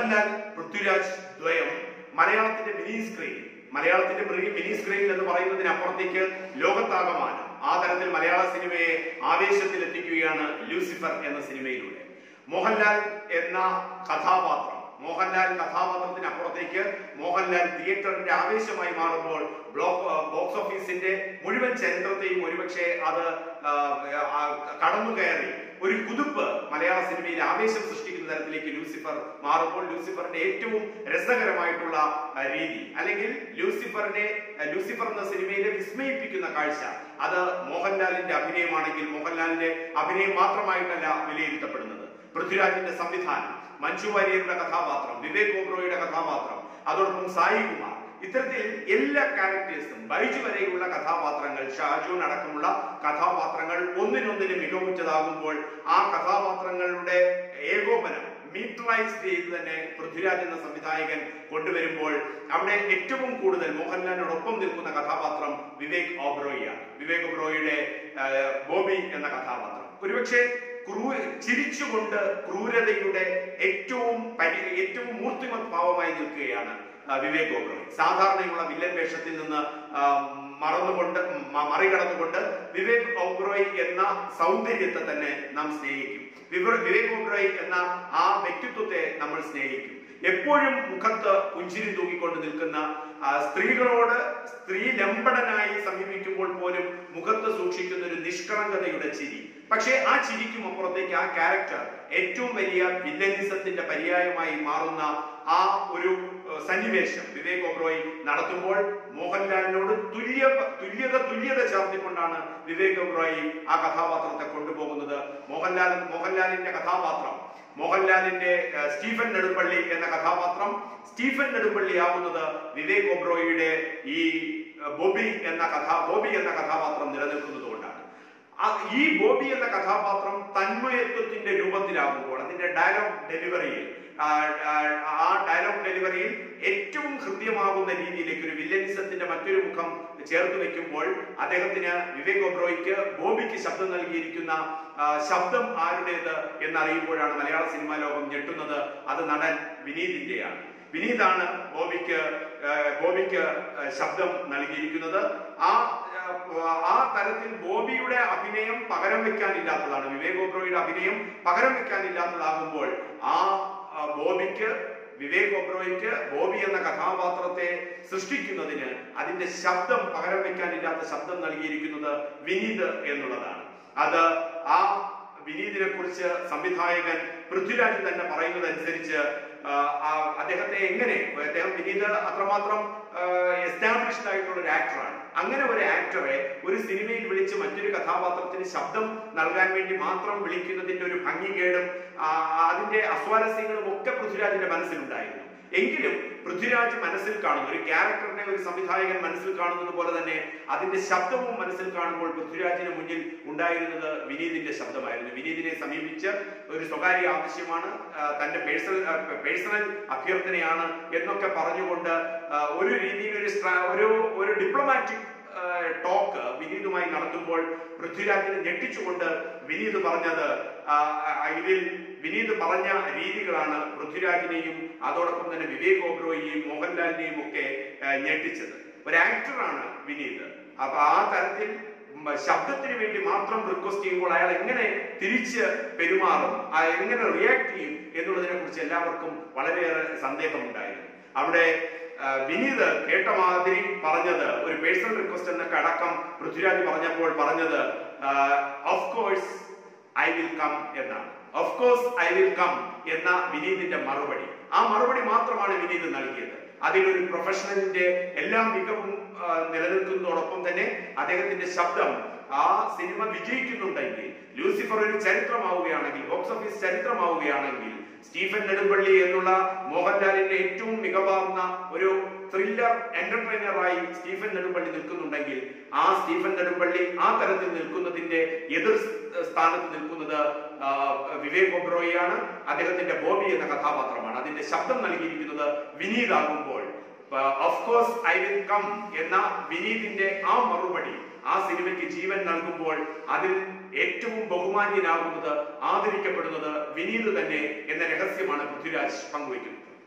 മോഹൻലാൽ പൃഥ്വിരാജ് ദ്വയം മലയാളത്തിന്റെ mini screen മലയാളത്തിന്റെ മിനി മിനി സ്ക്രീൻ എന്ന് പറയുന്നതിനപ്പുറത്തേക്ക് ലോകത്താകമാനം ആ തരത്തിൽ മലയാള സിനിമയെ ആവേശത്തിലെത്തിക്കുകയാണ് ലൂസിഫർ എന്ന സിനിമയിലൂടെ മോഹൻലാൽ എന്ന കഥാപാത്രം മോഹൻലാൽ കഥാപാത്രത്തിനപ്പുറത്തേക്ക് മോഹൻലാൽ തിയേറ്ററിന്റെ ആവേശമായി മാറുമ്പോൾ ബ്ലോക്ക് ബോക്സ് ഓഫീസിന്റെ മുഴുവൻ ചരിത്രത്തെയും ഒരുപക്ഷെ അത് ആ, ആ, കടന്നു കയറി ഒരു കുതിപ്പ് മലയാള സിനിമയിൽ ആവേശം സൃഷ്ടിക്കുന്ന തരത്തിലേക്ക് ലൂസിഫർ മാറുമ്പോൾ ലൂസിഫറിന്റെ ഏറ്റവും രസകരമായിട്ടുള്ള ആ, രീതി അല്ലെങ്കിൽ ലൂസിഫറിനെ ആ, ലൂസിഫർ എന്ന സിനിമയിലെ വിസ്മയിപ്പിക്കുന്ന കാഴ്ച അത് മോഹൻലാലിന്റെ അഭിനയമാണെങ്കിൽ മോഹൻലാലിന്റെ അഭിനയം മാത്രമായിട്ടല്ല വിലയിരുത്തപ്പെടുന്നത് പൃഥ്വിരാജിന്റെ സംവിധാനം മഞ്ജു വാര്യരുടെ കഥാപാത്രം വിവേക് ഓബ്രോയുടെ കഥാപാത്രം അതോടൊപ്പം സായി കുമാർ ഇത്തരത്തിൽ എല്ലാ ക്യാരക്ടേഴ്സും ബൈജു വരെയുള്ള കഥാപാത്രങ്ങൾ ഷാജൂൺ അടക്കമുള്ള കഥാപാത്രങ്ങൾ ഒന്നിനൊന്നിന് മികവുറ്റതാകുമ്പോൾ ആ കഥാപാത്രങ്ങളുടെ ഏകോപനം മീറ്ററൈസ് ചെയ്ത് തന്നെ പൃഥ്വിരാജ് എന്ന സംവിധായകൻ കൊണ്ടുവരുമ്പോൾ അവിടെ ഏറ്റവും കൂടുതൽ മോഹൻലാലിനോടൊപ്പം നിൽക്കുന്ന കഥാപാത്രം വിവേക് ഓബ്രോയിയാണ് വിവേക് ഓബ്രോയിയുടെ ആ, ബോബി എന്ന കഥാപാത്രം ഒരുപക്ഷെ ക്രൂ ചിരിച്ചുകൊണ്ട് ക്രൂരതയുടെ ഏറ്റവും പരി ഏറ്റവും മൂർത്തിമത് ഭാവമായി നിൽക്കുകയാണ് ആ, വിവേക് ഓബ്രോയ് സാധാരണയുള്ള വില്ലൻ വേഷത്തിൽ നിന്ന് ആ, മറന്നുകൊണ്ട് മ- മറികടന്നുകൊണ്ട് വിവേക് ഓബ്രോയ് എന്ന സൗന്ദര്യത്തെ തന്നെ നാം സ്നേഹിക്കും വിവ- വിവേക് ഓബ്രോയ് എന്ന ആ വ്യക്തിത്വത്തെ നമ്മൾ സ്നേഹിക്കും എപ്പോഴും മുഖത്ത് പുഞ്ചിരി തൂക്കിക്കൊണ്ട് നിൽക്കുന്ന ആ, സ്ത്രീകളോട് സ്ത്രീ ലംബടനായി സമീപിക്കുമ്പോൾ പോലും മുഖത്ത് സൂക്ഷിക്കുന്ന ഒരു നിഷ്കളങ്കതയുടെ ചിരി പക്ഷേ ആ ചിരിക്കും അപ്പുറത്തേക്ക് ആ ക്യാരക്ടർ ഏറ്റവും വലിയ വില്ലനിസത്തിന്റെ പര്യായമായി മാറുന്ന ആ ഒരു ഏഹ്, സന്നിവേശം വിവേക് ഒബ്രോയ് നടത്തുമ്പോൾ മോഹൻലാലിനോട് തുല്യ തുല്യത തുല്യത ചേർത്തിക്കൊണ്ടാണ് വിവേക് ഒബ്രോയ് ആ കഥാപാത്രത്തെ കൊണ്ടുപോകുന്നത് മോഹൻലാൽ മോഹൻലാലിന്റെ കഥാപാത്രം മോഹൻലാലിന്റെ ഏഹ്, സ്റ്റീഫൻ നെടുമ്പള്ളി എന്ന കഥാപാത്രം സ്റ്റീഫൻ നെടുമ്പള്ളി ആവുന്നത് വിവേക് ഒബ്രോയിയുടെ ഈ ഏഹ്, ബോബി എന്ന കഥാ ബോബി എന്ന കഥാപാത്രം നിലനിൽക്കുന്നത് കൊണ്ടാണ് ആ- ഈ ബോബി എന്ന കഥാപാത്രം തന്മയത്വത്തിന്റെ രൂപത്തിലാകുമ്പോൾ അതിന്റെ ഡയലോഗ് ഡെലിവറിയിൽ ആ ആ- ആ ഡയലോഗ് ഡെലിവറിയിൽ ഏറ്റവും ഹൃദ്യമാകുന്ന രീതിയിലേക്ക് ഒരു വില്ലനിസത്തിന്റെ മറ്റൊരു മുഖം ചേർത്ത് വെക്കുമ്പോൾ അദ്ദേഹത്തിന് വിവേക് ഒബ്രോയ്ക്ക് ബോബിക്ക് ശബ്ദം നൽകിയിരിക്കുന്ന ആ, ശബ്ദം ആരുടേത് എന്നറിയുമ്പോഴാണ് മലയാള സിനിമാ ലോകം ഞെട്ടുന്നത് അത് നടൻ വിനീതിന്റെയാണ് വിനീതാണ് ബോബിക്ക് ആ, ബോബിക്ക് ആ, ശബ്ദം നൽകിയിരിക്കുന്നത് ആ ആ, ആ തരത്തിൽ ബോബിയുടെ അഭിനയം പകരം വെക്കാനില്ലാത്തതാണ് വിവേക് ഒബ്രോയുടെ അഭിനയം പകരം വെക്കാനില്ലാത്തതാകുമ്പോൾ ആ ആ, ബോബിക്ക് വിവേക് ഒബ്രോയ്ക്ക് ബോബി എന്ന കഥാപാത്രത്തെ സൃഷ്ടിക്കുന്നതിന് അതിന്റെ ശബ്ദം പകരം വെക്കാനില്ലാത്ത ശബ്ദം നൽകിയിരിക്കുന്നത് വിനീത് എന്നുള്ളതാണ് അത് ആ വിനീതിനെ കുറിച്ച് സംവിധായകൻ പൃഥ്വിരാജ് തന്നെ പറയുന്നതനുസരിച്ച് ആ, ആ, അദ്ദേഹത്തെ എങ്ങനെ അദ്ദേഹം വിനീത് അത്രമാത്രം എസ്റ്റാബ്ലിഷ്ഡ് ആയിട്ടുള്ള ഒരു ആക്ടറാണ് അങ്ങനെ ഒരു ആക്ടറെ ഒരു സിനിമയിൽ വിളിച്ച് മറ്റൊരു കഥാപാത്രത്തിന് ശബ്ദം നൽകാൻ വേണ്ടി മാത്രം വിളിക്കുന്നതിന്റെ ഒരു ഭംഗികേടും ആ, അതിന്റെ അസ്വാരസ്യങ്ങളും ഒക്കെ പൃഥ്വിരാജിന്റെ മനസ്സിലുണ്ടായിരുന്നു എങ്കിലും പൃഥ്വിരാജ് മനസ്സിൽ കാണുന്നു ഒരു ക്യാരക്ടറിനെ ഒരു സംവിധായകൻ മനസ്സിൽ കാണുന്നത് പോലെ തന്നെ അതിന്റെ ശബ്ദവും മനസ്സിൽ കാണുമ്പോൾ പൃഥ്വിരാജിന് മുന്നിൽ ഉണ്ടായിരുന്നത് വിനീതിന്റെ ശബ്ദമായിരുന്നു വിനീതിനെ സമീപിച്ച് ഒരു സ്വകാര്യ ആവശ്യമാണ് ആ, തന്റെ പേഴ്സണൽ പേഴ്സണൽ അഭ്യർത്ഥനയാണ് എന്നൊക്കെ പറഞ്ഞുകൊണ്ട് ആ, ഒരു രീതിയിൽ ഒരു സ്ട്രാ- ഒരു ഒരു ഡിപ്ലോമാറ്റിക് ടോക്ക് വിനീതുമായി നടത്തുമ്പോൾ പൃഥ്വിരാജിനെ ഞെട്ടിച്ചുകൊണ്ട് വിനീത് പറഞ്ഞത് ആ, ആ, ഇതിൽ വിനീത് പറഞ്ഞ രീതികളാണ് പൃഥ്വിരാജിനെയും അതോടൊപ്പം തന്നെ വിവേക് ഓബ്രോയെയും മോഹൻലാലിനെയും ഒക്കെ ആ, ഞെട്ടിച്ചത് ഒരു ആക്ടറാണ് വിനീത് അപ്പൊ ആ തരത്തിൽ മ, ശബ്ദത്തിന് വേണ്ടി മാത്രം റിക്വസ്റ്റ് ചെയ്യുമ്പോൾ അയാൾ എങ്ങനെ തിരിച്ച് പെരുമാറും ആ എങ്ങനെ റിയാക്ട് ചെയ്യും എന്നുള്ളതിനെ കുറിച്ച് എല്ലാവർക്കും വളരെയേറെ സന്ദേഹമുണ്ടായിരുന്നു അവിടെ ആ, വിനീത് കേട്ട മാതിരി പറഞ്ഞത് ഒരു പേഴ്സണൽ റിക്വസ്റ്റ് എന്നൊക്കെ അടക്കം പൃഥ്വിരാജ് പറഞ്ഞപ്പോൾ പറഞ്ഞത് of course I will come എന്നാണ് of course I will come എന്ന വിനീതിന്റെ മറുപടി ആ മറുപടി മാത്രമാണ് വിനീത് നൽകിയത് അതിലൊരു പ്രൊഫഷണലിന്റെ എല്ലാ മികവും ആ, നിലനിൽക്കുന്നതോടൊപ്പം തന്നെ അദ്ദേഹത്തിന്റെ ശബ്ദം ആ സിനിമ വിജയിക്കുന്നുണ്ടെങ്കിൽ ലൂസിഫർ ഒരു ചരിത്രമാവുകയാണെങ്കിൽ ബോക്സ് ഓഫീസ് ചരിത്രമാവുകയാണെങ്കിൽ സ്റ്റീഫൻ നെടുമ്പള്ളി എന്നുള്ള മോഹൻലാലിന്റെ ഏറ്റവും മികവാർന്ന ഒരു ത്രില്ലർ എന്റർടൈനറായി സ്റ്റീഫൻ നെടുമ്പള്ളി നിൽക്കുന്നുണ്ടെങ്കിൽ ആ സ്റ്റീഫൻ നെടുമ്പള്ളി ആ തരത്തിൽ നിൽക്കുന്നതിന്റെ എതിർ സ് സ്ഥാനത്ത് നിൽക്കുന്നത് ആ, വിവേക് ഒബ്രോയിയാണ് അദ്ദേഹത്തിന്റെ ബോബി എന്ന കഥാപാത്രമാണ് അതിന്റെ ശബ്ദം നൽകിയിരിക്കുന്നത് വിനീതാകുമ്പോൾ of course I will come എന്ന വിനീതിന്റെ ആ മറുപടി ആ സിനിമയ്ക്ക് ജീവൻ നൽകുമ്പോൾ അതിൽ ഏറ്റവും ബഹുമാന്യനാകുന്നത് ആദരിക്കപ്പെടുന്നത് വിനീത് തന്നെ എന്ന രഹസ്യമാണ് പൃഥ്വിരാജ് പങ്കുവയ്ക്കുന്നത്